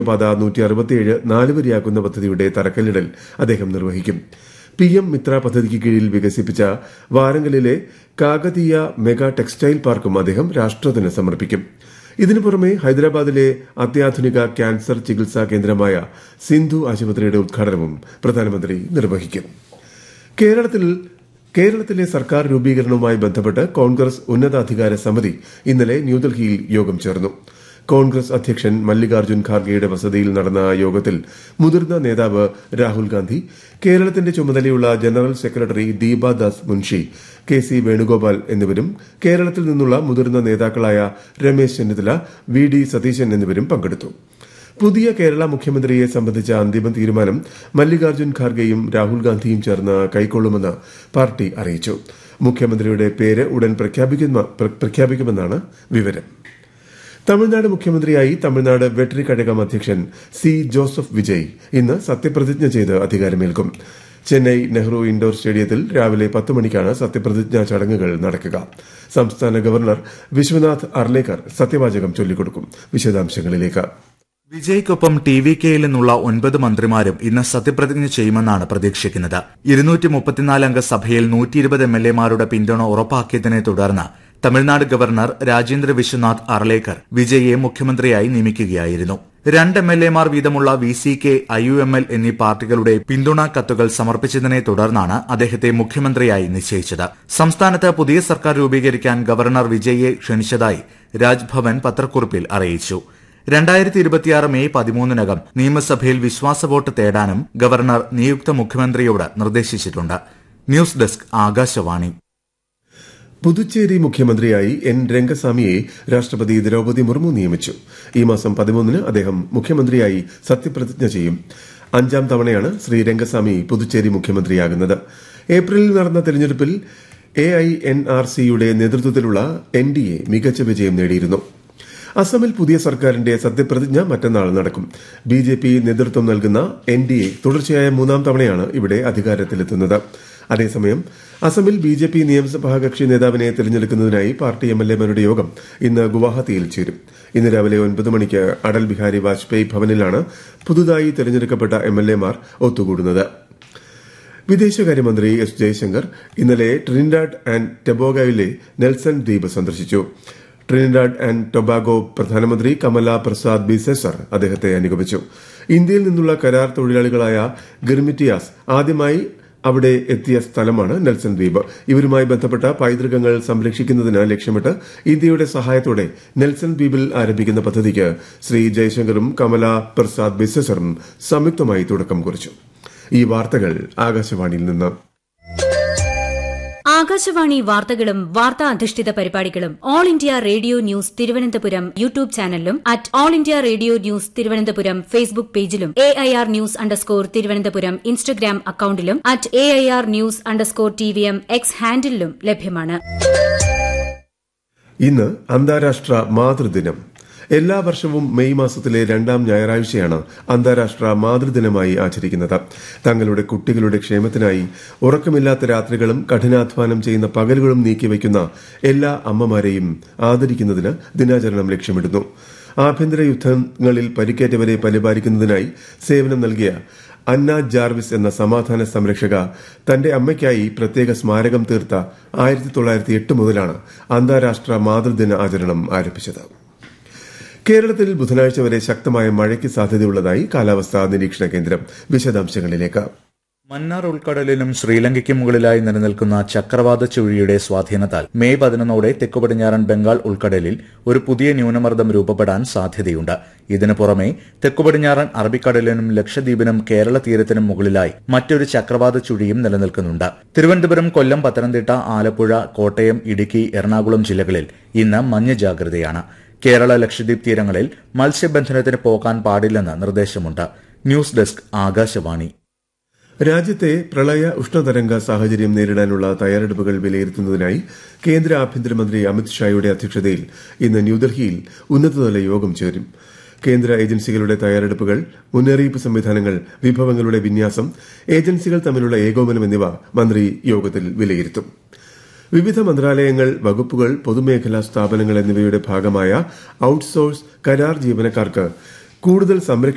പാത നൂറ്റി അറുപത്തിയേഴ് നാലുവരിയാക്കുന്ന പദ്ധതിയുടെ തറക്കല്ലിടൽ അദ്ദേഹം നിർവഹിക്കും പി എം മിത്ര പദ്ധതിക്ക് കീഴിൽ വികസിപ്പിച്ച വാരങ്കലിലെ കാകതീയ മെഗാ ടെക്സ്റ്റൈൽ പാർക്കും അദ്ദേഹം രാഷ്ട്രത്തിന് സമർപ്പിക്കും ഇതിനു പുറമെ ഹൈദരാബാദിലെ അത്യാധുനിക ക്യാൻസർ ചികിത്സാ കേന്ദ്രമായ സിന്ധു ആശുപത്രിയുടെ ഉദ്ഘാടനവും പ്രധാനമന്ത്രി നിർവഹിക്കും കേരളത്തിൽ കേരളത്തിലെ സർക്കാർ രൂപീകരണവുമായി ബന്ധപ്പെട്ട് കോൺഗ്രസ് ഉന്നതാധികാര സമിതി ഇന്നലെ ന്യൂഡൽഹിയിൽ യോഗം ചേർന്നു കോൺഗ്രസ് അധ്യക്ഷൻ മല്ലികാർജ്ജുൻ ഖാർഗെയുടെ വസതിയിൽ നടന്ന യോഗത്തിൽ മുതിർന്ന നേതാവ് രാഹുൽ ഗാന്ധി കേരളത്തിന്റെ ചുമതലയുള്ള general secretary Deepa Das Munshi K C Venugopal എന്നിവരും കേരളത്തിൽ നിന്നുള്ള മുതിർന്ന നേതാക്കളായ രമേശ് ചെന്നിത്തല വി ഡി സതീശൻ എന്നിവരും പങ്കെടുത്തു പുതിയ കേരള മുഖ്യമന്ത്രിയെ സംബന്ധിച്ച അന്തിമ തീരുമാനം മല്ലികാർജ്ജുൻ ഖാർഗെയും രാഹുൽ ഗാന്ധിയും ചേർന്ന് കൈക്കൊള്ളുമെന്ന് പാർട്ടി അറിയിച്ചു മുഖ്യമന്ത്രിയുടെ പേര് ഉടൻ പ്രഖ്യാപിക്കുമെന്നാണ് വിവരം തമിഴ്നാട് മുഖ്യമന്ത്രിയായി തമിഴ്നാട് വെട്രി കഴകം അധ്യക്ഷൻ സി ജോസഫ് വിജയ് ഇന്ന് സത്യപ്രതിജ്ഞ ചെയ്ത് അധികാരമേൽക്കും ചെന്നൈ നെഹ്റു ഇൻഡോർ സ്റ്റേഡിയത്തിൽ രാവിലെ പത്ത് മണിക്കാണ് സത്യപ്രതിജ്ഞാ ചടങ്ങുകൾ നടക്കുക സംസ്ഥാന ഗവർണർ വിശ്വനാഥ് അർലേക്കർ സത്യവാചകം ചൊല്ലിക്കൊടുക്കും വിശദാംശങ്ങളിലേക്ക് വിജയ്ക്കൊപ്പം ടി വി കെയിൽ നിന്നുള്ള ഒൻപത് മന്ത്രിമാരും ഇന്ന് സത്യപ്രതിജ്ഞ ചെയ്യുമെന്നാണ് പ്രതീക്ഷിക്കുന്നത് ഇരുന്നൂറ്റി മുപ്പത്തിനാല് അംഗ സഭയിൽ നൂറ്റി ഇരുപത് എം എൽ എമാരുടെ പിന്തുണ ഉറപ്പാക്കിയതിനെ തുടർന്ന് തമിഴ്നാട് ഗവർണർ രാജേന്ദ്ര വിശ്വനാഥ് അർലേക്കർ വിജയെ മുഖ്യമന്ത്രിയായി നിയമിക്കുകയായിരുന്നു രണ്ട് എം എൽ എമാർ വീതമുള്ള V C K I U M L എന്നീ പാർട്ടികളുടെ പിന്തുണാ കത്തുകൾ സമർപ്പിച്ചതിനെ തുടർന്നാണ് അദ്ദേഹത്തെ മുഖ്യമന്ത്രിയായി നിശ്ചയിച്ചത് സംസ്ഥാനത്ത് പുതിയ സർക്കാർ രൂപീകരിക്കാൻ ഗവർണർ വിജയെ ക്ഷണിച്ചതായി രാജ്ഭവൻ പത്രക്കുറിപ്പിൽ അറിയിച്ചു രണ്ടായിരത്തി ഇരുപത്തിയാറ് മെയ് പതിമൂന്നിനകം നിയമസഭയിൽ വിശ്വാസ വോട്ട് തേടാനും ഗവർണർ നിയുക്ത മുഖ്യമന്ത്രിയോട് നിർദ്ദേശിച്ചിട്ടുണ്ട് ന്യൂസ് ഡെസ്ക് ആകാശവാണി പുതുച്ചേരി മുഖ്യമന്ത്രിയായി എൻ രംഗസ്വാമിയെ രാഷ്ട്രപതി ദ്രൌപതി മുർമു നിയമിച്ചു ഈ മാസം പതിമൂന്നിന് അദ്ദേഹം മുഖ്യമന്ത്രിയായി സത്യപ്രതിജ്ഞ ചെയ്യും അഞ്ചാം തവണയാണ് ശ്രീ രംഗസ്വാമി പുതുച്ചേരി മുഖ്യമന്ത്രിയാകുന്നത് ഏപ്രിലിൽ നടന്ന തെരഞ്ഞെടുപ്പിൽ എ ഐ എൻ ആർ സിയുടെ നേതൃത്വത്തിലുള്ള എൻ ഡി എ മികച്ച വിജയം നേടിയിരുന്നു അസമിൽ പുതിയ സർക്കാരിന്റെ സത്യപ്രതിജ്ഞ മറ്റന്നാൾ നടക്കും ബി ജെ പി നേതൃത്വം നൽകുന്ന എൻ ഡി എ തുടർച്ചയായ മൂന്നാം തവണയാണ് ഇവിടെ അധികാരത്തിലെത്തുന്നത് അതേസമയം അസമിൽ ബി ജെ പി നിയമസഭാ കക്ഷി നേതാവിനെ തെരഞ്ഞെടുക്കുന്നതിനായി പാർട്ടി എം എൽ എമാരുടെ യോഗം ഇന്ന് ഗുവാഹത്തിയിൽ ചേരും ഇന്ന് രാവിലെ ഒൻപത് മണിക്ക് അടൽ ബിഹാരി വാജ്പേയി ഭവനിലാണ് പുതുതായി തെരഞ്ഞെടുക്കപ്പെട്ട എം എൽ എമാർ ഒത്തുകൂടുന്നത് വിദേശകാര്യമന്ത്രി എസ് ജയശങ്കർ ഇന്നലെ ട്രിനിഡാഡ് ആൻഡ് ടെബോഗയിലെ നെൽസൺ ദ്വീപ് സന്ദർശിച്ചു ട്രിനിഡാഡ് ആൻഡ് ടൊബാഗോ പ്രധാനമന്ത്രി കമല പ്രസാദ് ബിസെസർ അദ്ദേഹത്തെ അനുഗമിച്ചു ഇന്ത്യയിൽ നിന്നുള്ള കരാർ തൊഴിലാളികളായ ഗിർമിറ്റിയാസ് ആദ്യമായി അവിടെ എത്തിയ സ്ഥലമാണ് നെൽസൺ ദ്വീപ് ഇവരുമായി ബന്ധപ്പെട്ട പൈതൃകങ്ങൾ സംരക്ഷിക്കുന്നതിന് ലക്ഷ്യമിട്ട് ഇന്ത്യയുടെ സഹായത്തോടെ നെൽസൺ ദ്വീപിൽ ആരംഭിക്കുന്ന പദ്ധതിക്ക് ശ്രീ ജയശങ്കറും കമല പ്രസാദ് ബിസെസറും സംയുക്തമായി തുടക്കം കുറിച്ചു ഈ വാർത്തകൾ ആകാശവാണിയിൽ നിന്ന് ആകാശവാണി വാർത്തകളും വാർത്താ അധിഷ്ഠിത പരിപാടികളും All India Radio news Thiruvananthapuram YouTube ചാനലിലും at All India Radio news Thiruvananthapuram Facebook പേജിലും A I R news underscore Thiruvananthapuram Instagram അക്കൌണ്ടിലും at A I R news underscore T V M X ഹാൻഡിലും ലഭ്യമാണ് ഇന്ന് അന്താരാഷ്ട്ര മാതൃദിനം എല്ലാ വർഷവും മെയ് മാസത്തിലെ രണ്ടാം ഞായറാഴ്ചയാണ് അന്താരാഷ്ട്ര മാതൃദിനമായി ആചരിക്കുന്നത് തങ്ങളുടെ കുട്ടികളുടെ ക്ഷേമത്തിനായി ഉറക്കമില്ലാത്ത രാത്രികളും കഠിനാധ്വാനം ചെയ്യുന്ന പകലുകളും നീക്കിവയ്ക്കുന്ന എല്ലാ അമ്മമാരെയും ആദരിക്കുന്നതിന് ദിനാചരണം ലക്ഷ്യമിടുന്നു ആഭ്യന്തര യുദ്ധങ്ങളിൽ പരിക്കേറ്റവരെ പരിപാലിക്കുന്നതിനായി സേവനം നൽകിയ അന്ന ജാർവിസ് എന്ന സമാധാന സംരക്ഷക തന്റെ അമ്മയ്ക്കായി പ്രത്യേക സ്മാരകം തീർത്ത ആയിരത്തി തൊള്ളായിരത്തി എട്ട് മുതലാണ് അന്താരാഷ്ട്ര മാതൃദിന ആചരണം ആരംഭിച്ചത് കേരളത്തിൽ ബുധനാഴ്ച വരെ ശക്തമായ മഴയ്ക്ക് സാധ്യതയുള്ളതായി കാലാവസ്ഥാ നിരീക്ഷണ കേന്ദ്രം വിശദാംശങ്ങളിലേക്ക് മന്നാർ ഉൾക്കടലിലും ശ്രീലങ്കയ്ക്കും മുകളിലായി നിലനിൽക്കുന്ന ചക്രവാത ചുഴിയുടെ സ്വാധീനത്താൽ മെയ് പതിനൊന്നോടെ തെക്കുപടിഞ്ഞാറൻ ബംഗാൾ ഉൾക്കടലിൽ ഒരു പുതിയ ന്യൂനമർദ്ദം രൂപപ്പെടാൻ സാധ്യതയുണ്ട് ഇതിനു പുറമെ തെക്കുപടിഞ്ഞാറൻ അറബിക്കടലിനും ലക്ഷദ്വീപിനും കേരള തീരത്തിനും മുകളിലായി മറ്റൊരു ചക്രവാത ചുഴിയും നിലനിൽക്കുന്നുണ്ട് തിരുവനന്തപുരം കൊല്ലം പത്തനംതിട്ട ആലപ്പുഴ കോട്ടയം ഇടുക്കി എറണാകുളം ജില്ലകളിൽ ഇന്ന് മഞ്ഞ ജാഗ്രതയാണ് കേരള ലക്ഷദ്വീപ് തീരങ്ങളിൽ മത്സ്യബന്ധനത്തിന് പോകാൻ പാടില്ലെന്ന് നിർദ്ദേശമുണ്ട് ന്യൂസ് ഡെസ്ക് ആകാശവാണി രാജ്യത്തെ പ്രളയ ഉഷ്ണതരംഗ സാഹചര്യം നേരിടാനുള്ള തയ്യാറെടുപ്പുകൾ വിലയിരുത്തുന്നതിനായി കേന്ദ്ര ആഭ്യന്തരമന്ത്രി അമിത്ഷായുടെ അധ്യക്ഷതയിൽ ഇന്ന് ന്യൂഡൽഹിയിൽ ഉന്നതതല യോഗം ചേരും കേന്ദ്ര ഏജൻസികളുടെ തയ്യാറെടുപ്പുകൾ മുന്നറിയിപ്പ് സംവിധാനങ്ങൾ വിഭവങ്ങളുടെ വിന്യാസം ഏജൻസികൾ തമ്മിലുള്ള ഏകോപനം എന്നിവ മന്ത്രി യോഗത്തിൽ വിലയിരുത്തും വിവിധ മന്ത്രാലയങ്ങൾ വകുപ്പുകൾ പൊതുമേഖലാ സ്ഥാപനങ്ങൾ എന്നിവയുടെ ഭാഗമായ ഔട്ട്സോഴ്സ് കരാർ ജീവനക്കാർക്ക് കൂടുതൽ സംരക്ഷണം